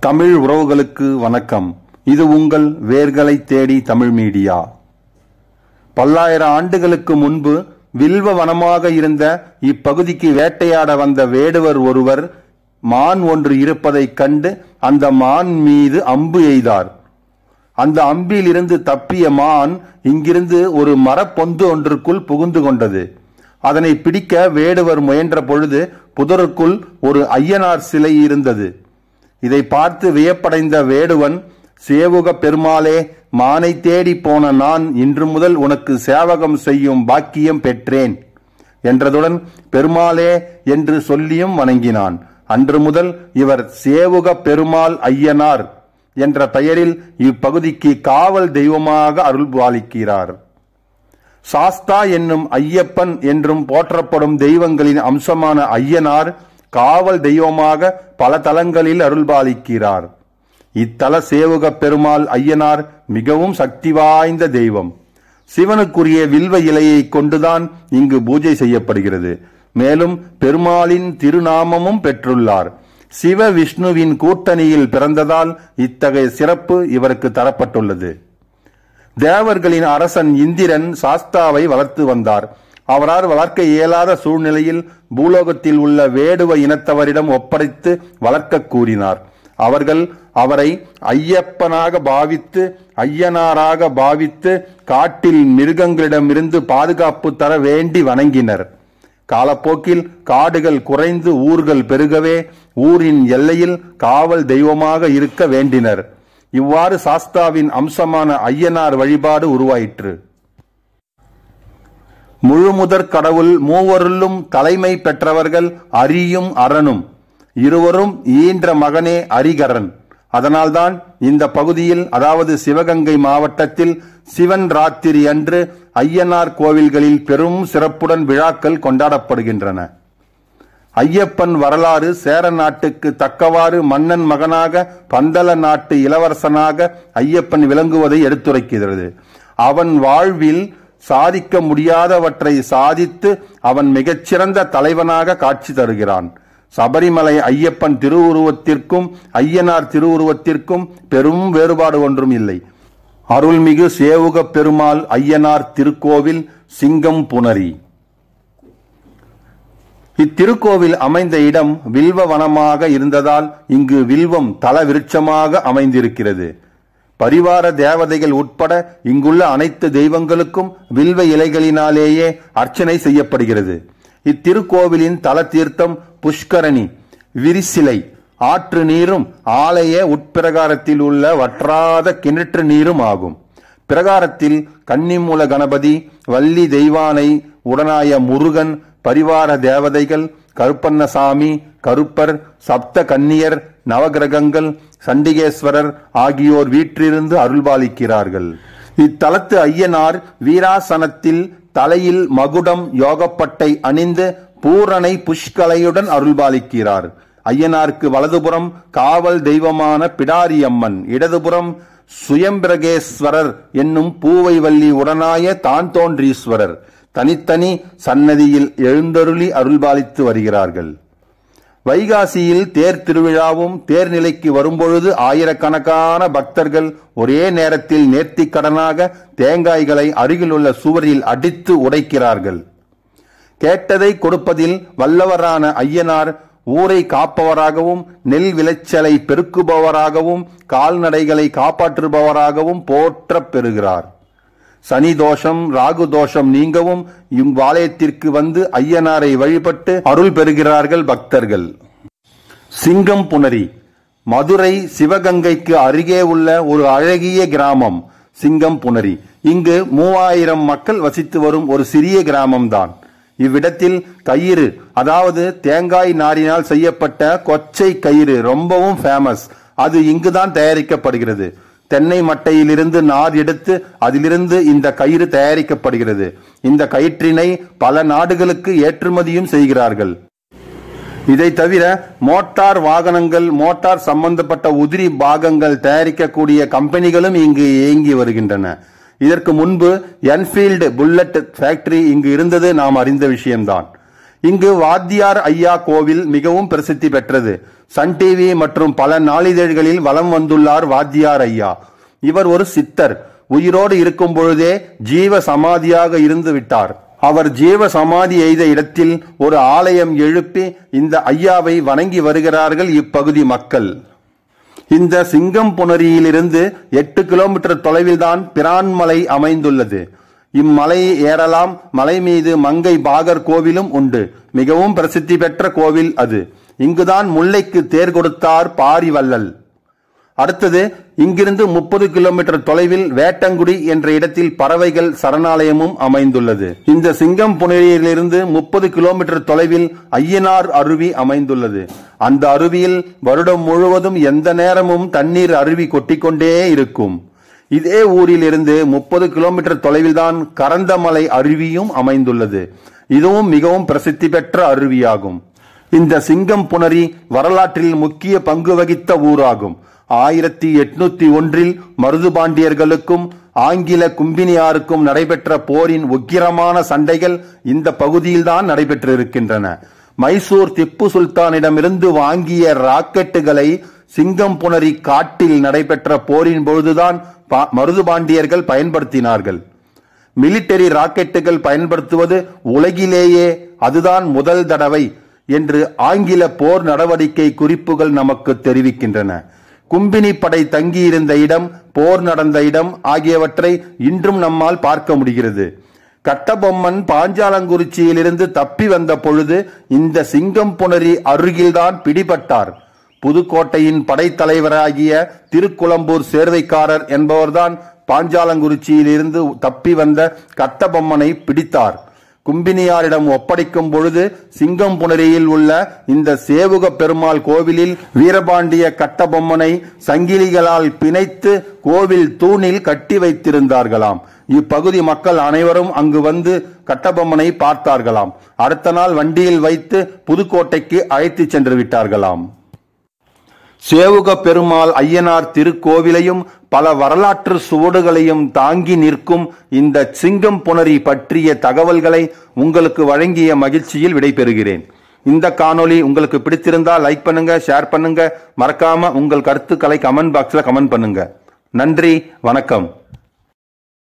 தமிழ் உறவுகளுக்கு வணக்கம் இது உங்கள் வேர்களை தேடி தமிழ் மீடியா பல்லாயிரம் ஆண்டுகளுக்கு முன்பு வில்வ வனமாக இருந்த இப்பகுதிக்கு வேட்டையாட வந்த வேடுவர் ஒருவர் மான் ஒன்று இருப்பதைக் கண்டு அந்த மான் மீது அம்பு எய்தார் அந்த அம்பில் இருந்து தப்பிய மான் இங்கிருந்து ஒரு மரப்பொந்து ஒன்றுக்குள் புகுந்து கொண்டது அதனை பிடிக்க வேடுவர் முயன்ற பொழுது புதருக்குள் ஒரு ஐயனார் சிலை இருந்தது இதை பார்த்து வியப்படைந்த வேடுவன் சேவுக பெருமாளே மானை தேடி போன நான் இன்று முதல் உனக்கு சேவகம் செய்யும் பாக்கியம் பெற்றேன் என்றதுடன் பெருமாளே என்று சொல்லியும் வணங்கினான் அன்று முதல் இவர் சேவுக பெருமாள் ஐயனார் என்ற பெயரில் இப்பகுதிக்கு காவல் தெய்வமாக அருள்பாலிக்கிறார் சாஸ்தா என்னும் ஐயப்பன் என்றும் போற்றப்படும் தெய்வங்களின் அம்சமான ஐயனார் காவல் தெய்வமாக பல தலங்களில் அருள்பாலிக்கிறார் இத்தல சேவுக பெருமாள் ஐயனார் மிகவும் சக்தி வாய்ந்த தெய்வம் சிவனுக்குரிய வில்வ இலையை கொண்டுதான் இங்கு பூஜை செய்யப்படுகிறது மேலும் பெருமாளின் திருநாமமும் பெற்றுள்ளார் சிவ விஷ்ணுவின் கூட்டணியில் பிறந்ததால் இத்தகைய சிறப்பு இவருக்கு தரப்பட்டுள்ளது தேவர்களின் அரசன் இந்திரன் சாஸ்தாவை வளர்த்து வந்தார் அவரால் வளர்க்க இயலாத சூழ்நிலையில் பூலோகத்தில் உள்ள வேடுவ இனத்தவரிடம் ஒப்படைத்து வளர்க்க கூறினார் அவர்கள் அவரை ஐயப்பனாக பாவித்து ஐயனாராக பாவித்து காட்டில் மிருகங்களிடமிருந்து பாதுகாப்பு தர வேண்டி வணங்கினர் காலப்போக்கில் காடுகள் குறைந்து ஊர்கள் பெருகவே ஊரின் எல்லையில் காவல் தெய்வமாக இருக்க வேண்டினர் இவ்வாறு சாஸ்தாவின் அம்சமான ஐயனார் வழிபாடு உருவாயிற்று முழுமுதற் கடவுள் மூவருள்ளும் தலைமை பெற்றவர்கள் அரியும் அரணும் இருவரும் ஈன்ற மகனே அரிகரன் அதனால்தான் இந்த பகுதியில் அதாவது சிவகங்கை மாவட்டத்தில் சிவன் ராத்திரி அன்று ஐயனார் கோவில்களில் பெரும் சிறப்புடன் விழாக்கள் கொண்டாடப்படுகின்றன ஐயப்பன் வரலாறு சேர நாட்டுக்கு தக்கவாறு மன்னன் மகனாக பந்தல நாட்டு இளவரசனாக ஐயப்பன் விளங்குவதை எடுத்துரைக்கிறது அவன் வாழ்வில் சாதிக்க முடியாதவற்றை சாதித்து அவன் மிகச்சிறந்த தலைவனாக காட்சி தருகிறான் சபரிமலை ஐயப்பன் திருவுருவத்திற்கும் ஐயனார் திருவுருவத்திற்கும் பெரும் வேறுபாடு ஒன்றும் இல்லை அருள்மிகு சேவுக பெருமாள் ஐயனார் திருக்கோவில் சிங்கம் புனரி இத்திருக்கோவில் அமைந்த இடம் வில்வ வனமாக இருந்ததால் இங்கு வில்வம் தல விருட்சமாக அமைந்திருக்கிறது பரிவார தேவதைகள் உட்பட இங்குள்ள அனைத்து தெய்வங்களுக்கும் வில்வ இலைகளினாலேயே அர்ச்சனை செய்யப்படுகிறது இத்திருக்கோவிலின் தல தீர்த்தம் புஷ்கரணி விரிசிலை ஆற்று நீரும் ஆலய உட்பிரகாரத்தில் உள்ள வற்றாத கிணற்று நீரும் ஆகும் பிரகாரத்தில் கன்னிமூல கணபதி வள்ளி தெய்வானை உடனாய முருகன் பரிவார தேவதைகள் கருப்பண்ணசாமி கருப்பர் சப்த கன்னியர் நவகிரகங்கள் சண்டிகேஸ்வரர் ஆகியோர் வீற்றிருந்து அருள்பாலிக்கிறார்கள் இத்தலத்து ஐயனார் வீராசனத்தில் தலையில் மகுடம் யோகப்பட்டை அணிந்து பூரணை புஷ்கலையுடன் அருள்பாலிக்கிறார் ஐயனாருக்கு வலதுபுறம் காவல் தெய்வமான பிடாரியம்மன் இடதுபுறம் சுயம்பிரகேஸ்வரர் என்னும் பூவை வள்ளி உடனாய தான் தோன்றீஸ்வரர் தனித்தனி சன்னதியில் எழுந்தருளி அருள்பாலித்து வருகிறார்கள் வைகாசியில் தேர் திருவிழாவும் தேர்நிலைக்கு வரும்பொழுது ஆயிரக்கணக்கான பக்தர்கள் ஒரே நேரத்தில் நேர்த்திக் கடனாக தேங்காய்களை அருகிலுள்ள சுவரில் அடித்து உடைக்கிறார்கள் கேட்டதை கொடுப்பதில் வல்லவரான ஐயனார் ஊரை காப்பவராகவும் நெல் விளைச்சலை பெருக்குபவராகவும் கால்நடைகளை காப்பாற்றுபவராகவும் போற்றப் பெறுகிறார் சனி தோஷம் ராகு தோஷம் நீங்கவும் இவ்வாலயத்திற்கு வந்து ஐயனாரை வழிபட்டு அருள் பெறுகிறார்கள் பக்தர்கள் சிங்கம் புனரி மதுரை சிவகங்கைக்கு அருகே உள்ள ஒரு அழகிய கிராமம் சிங்கம் புனரி இங்கு மூவாயிரம் மக்கள் வசித்து வரும் ஒரு சிறிய கிராமம்தான் இவ்விடத்தில் கயிறு அதாவது தேங்காய் நாரினால் செய்யப்பட்ட கொச்சை கயிறு ரொம்பவும் ஃபேமஸ் அது இங்குதான் தயாரிக்கப்படுகிறது தென்னை மட்டையிலிருந்து நார் எடுத்து அதிலிருந்து இந்த கயிறு தயாரிக்கப்படுகிறது இந்த கயிற்றினை பல நாடுகளுக்கு ஏற்றுமதியும் செய்கிறார்கள் இதை தவிர மோட்டார் வாகனங்கள் மோட்டார் சம்பந்தப்பட்ட உதிரி பாகங்கள் தயாரிக்கக்கூடிய கம்பெனிகளும் இங்கு இயங்கி வருகின்றன இதற்கு முன்பு என்ஃபீல்டு புல்லட் ஃபேக்டரி இங்கு இருந்தது நாம் அறிந்த விஷயம்தான் இங்கு வாத்தியார் ஐயா கோவில் மிகவும் பிரசித்தி பெற்றது சன் டிவி மற்றும் பல நாளிதழ்களில் வலம் வந்துள்ளார் வாத்தியார் ஐயா இவர் ஒரு சித்தர் உயிரோடு இருக்கும் பொழுதே ஜீவ சமாதியாக இருந்து விட்டார் அவர் ஜீவ சமாதி எய்த இடத்தில் ஒரு ஆலயம் எழுப்பி இந்த ஐயாவை வணங்கி வருகிறார்கள் இப்பகுதி மக்கள் இந்த சிங்கம் புணரியிலிருந்து எட்டு கிலோமீட்டர் தொலைவில்தான் பிரான்மலை அமைந்துள்ளது இம்மலை ஏறலாம் மலை மீது மங்கை பாகர் கோவிலும் உண்டு மிகவும் பிரசித்தி பெற்ற கோவில் அது இங்குதான் முல்லைக்கு தேர் கொடுத்தார் பாரிவள்ளல் அடுத்தது இங்கிருந்து முப்பது கிலோமீட்டர் தொலைவில் வேட்டங்குடி என்ற இடத்தில் பறவைகள் சரணாலயமும் அமைந்துள்ளது இந்த சிங்கம் புனரியிலிருந்து முப்பது கிலோமீட்டர் தொலைவில் ஐயனார் அருவி அமைந்துள்ளது அந்த அருவியில் வருடம் முழுவதும் எந்த நேரமும் தண்ணீர் அருவி கொட்டிக்கொண்டே இருக்கும் இதே ஊரில் இருந்து முப்பது கிலோமீட்டர் தொலைவில்தான் கரந்தமலை அருவியும் அமைந்துள்ளது இதுவும் மிகவும் பிரசித்தி பெற்ற அருவியாகும் இந்த சிங்கம் புணரி வரலாற்றில் முக்கிய பங்கு வகித்த ஊராகும் ஆயிரத்தி எட்நூத்தி ஒன்றில் மருதுபாண்டியர்களுக்கும் ஆங்கில கும்பினியாருக்கும் நடைபெற்ற போரின் உக்கிரமான சண்டைகள் இந்த பகுதியில்தான் நடைபெற்றிருக்கின்றன மைசூர் திப்பு சுல்தானிடமிருந்து வாங்கிய ராக்கெட்டுகளை சிங்கம் புணரி காட்டில் நடைபெற்ற போரின் பொழுதுதான் பா- மருதுபாண்டியர்கள் பயன்படுத்தினார்கள் மிலிட்டரி ராக்கெட்டுகள் பயன்படுத்துவது உலகிலேயே அதுதான் முதல் தடவை என்று ஆங்கில போர் நடவடிக்கை குறிப்புகள் நமக்கு தெரிவிக்கின்றன கும்பினி படை தங்கியிருந்த இடம் போர் நடந்த இடம் ஆகியவற்றை இன்றும் நம்மால் பார்க்க முடிகிறது கட்டபொம்மன் பாஞ்சாலங்குறிச்சியிலிருந்து தப்பி வந்த பொழுது இந்த சிங்கம் புணரி அருகில்தான் பிடிபட்டார் புதுக்கோட்டையின் படைத்தலைவராகிய திருக்குளம்பூர் சேர்வைக்காரர் என்பவர்தான் பாஞ்சாலங்குறிச்சியிலிருந்து தப்பி வந்த கட்டபொம்மனை பிடித்தார் கும்பினியாரிடம் ஒப்படைக்கும் பொழுது சிங்கம் புணரியில் உள்ள இந்த சேவுக பெருமாள் கோவிலில் வீரபாண்டிய கட்டபொம்மனை சங்கிலிகளால் பிணைத்து கோவில் தூணில் கட்டி வைத்திருந்தார்களாம் இப்பகுதி மக்கள் அனைவரும் அங்கு வந்து கட்டபொம்மனை பார்த்தார்களாம் அடுத்த நாள் வண்டியில் வைத்து புதுக்கோட்டைக்கு அழைத்துச் சென்று விட்டார்களாம் சேவுக பெருமாள் ஐயனார் திருக்கோவிலையும் பல வரலாற்று சுவடுகளையும் தாங்கி நிற்கும் இந்த சிங்கம் புணரி பற்றிய தகவல்களை உங்களுக்கு வழங்கிய மகிழ்ச்சியில் விடைபெறுகிறேன் இந்த காணொளி உங்களுக்கு பிடித்திருந்தால் லைக் பண்ணுங்க ஷேர் பண்ணுங்க மறக்காம உங்கள் கருத்துக்களை கமெண்ட் பாக்ஸ்ல கமெண்ட் பண்ணுங்க நன்றி வணக்கம்